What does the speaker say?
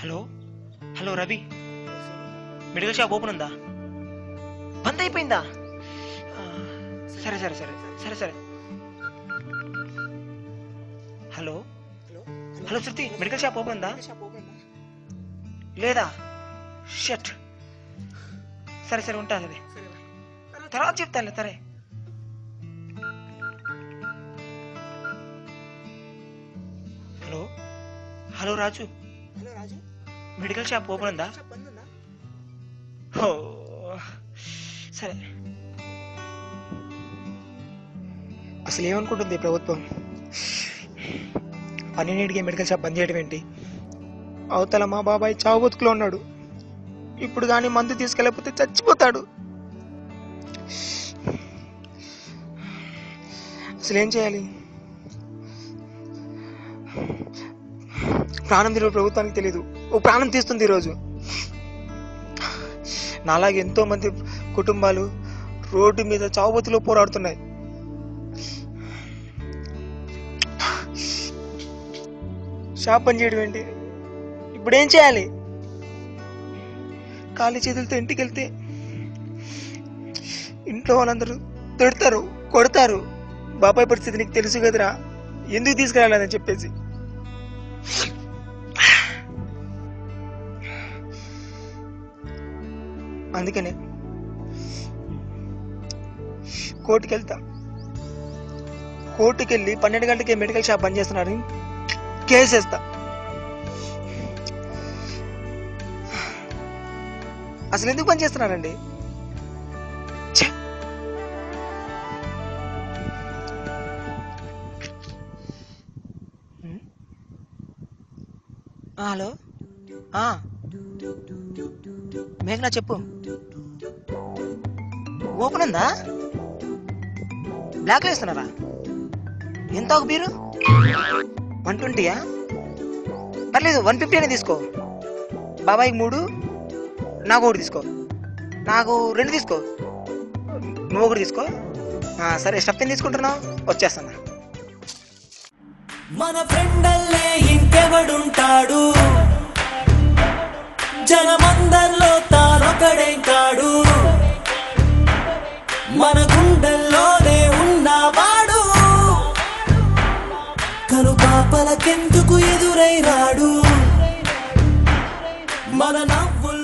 Hello hello Ravi medical shop open ఉందా బంద్ అయిపోయిందా ఆ, సరే సరే సరే సరే సరే hello hello Shruti medical shop open ఉందా లేదా షట్ సరే సరే ఉంటా సరే తర్వాత చెప్తానులే సరే hello hello Raju hello Raju medical shop open ఉందా షాప్ బంద్ ఉందా ఓ సరే అసలు ఏమనుకుంటుంది ఈ ప్రభుత్వం పన్నెండింటికి మెడికల్ షాప్ బంద్ చేయడం ఏంటి అవతల మా బాబాయ్ చావు బతుకులో ఉన్నాడు ఇప్పుడు కానీ మందు తీసుకెళ్ళకపోతే చచ్చిపోతాడు అసలు ఏం చేయాలి ప్రాణం తిరిగే ప్రభుత్వానికి తెలియదు ఓ ప్రాణం తీస్తుంది ఈరోజు నాలాగే ఎంతో మంది కుటుంబాలు రోడ్డు మీద చావుబతులో పోరాడుతున్నాయి షాప్ పని చేయడం ఏంటి ఇప్పుడు ఏం చేయాలి ఖాళీ చేతులతో ఇంటికి వెళ్తే ఇంట్లో వాళ్ళందరూ తిడతారు కొడతారు బాబాయ్ పరిస్థితి నీకు తెలుసు కదరా ఎందుకు తీసుకురాలేదని చెప్పేసి అందుకనే కోర్టుకి వెళ్తా కోర్టుకి వెళ్ళి పన్నెండు గంటలకి మెడికల్ షాప్ బంద్ చేస్తున్నారు కేసు వేస్తా అసలు ఎందుకు బంద్ చేస్తున్నారండి ఛే! ఉమ్. ఆ, హలో ఆ. మేఘనా చెప్పు ఓపెన్ ఉందా బ్లాక్లో ఇస్తున్నారా ఎంత ఒక బీరు వన్ ట్వంటీయా పర్లేదు వన్ ఫిఫ్టీ అనే తీసుకో బాబాయ్కి మూడు నాకు ఒకటి తీసుకో నాకు రెండు తీసుకో నువ్వు ఒకటి తీసుకో ఆ, సరే స్టఫ్ ఏం తీసుకుంటున్నావు వచ్చేస్తాను మన ఫ్రెండల్లే ఇంకెవడుంటాడు జనమందరిలో తానొకడే కాడు మన గుండెల్లోనే ఉన్నవాడు కను పాపలకెందుకు ఎదురై రాడు మన నవ్వుల్లో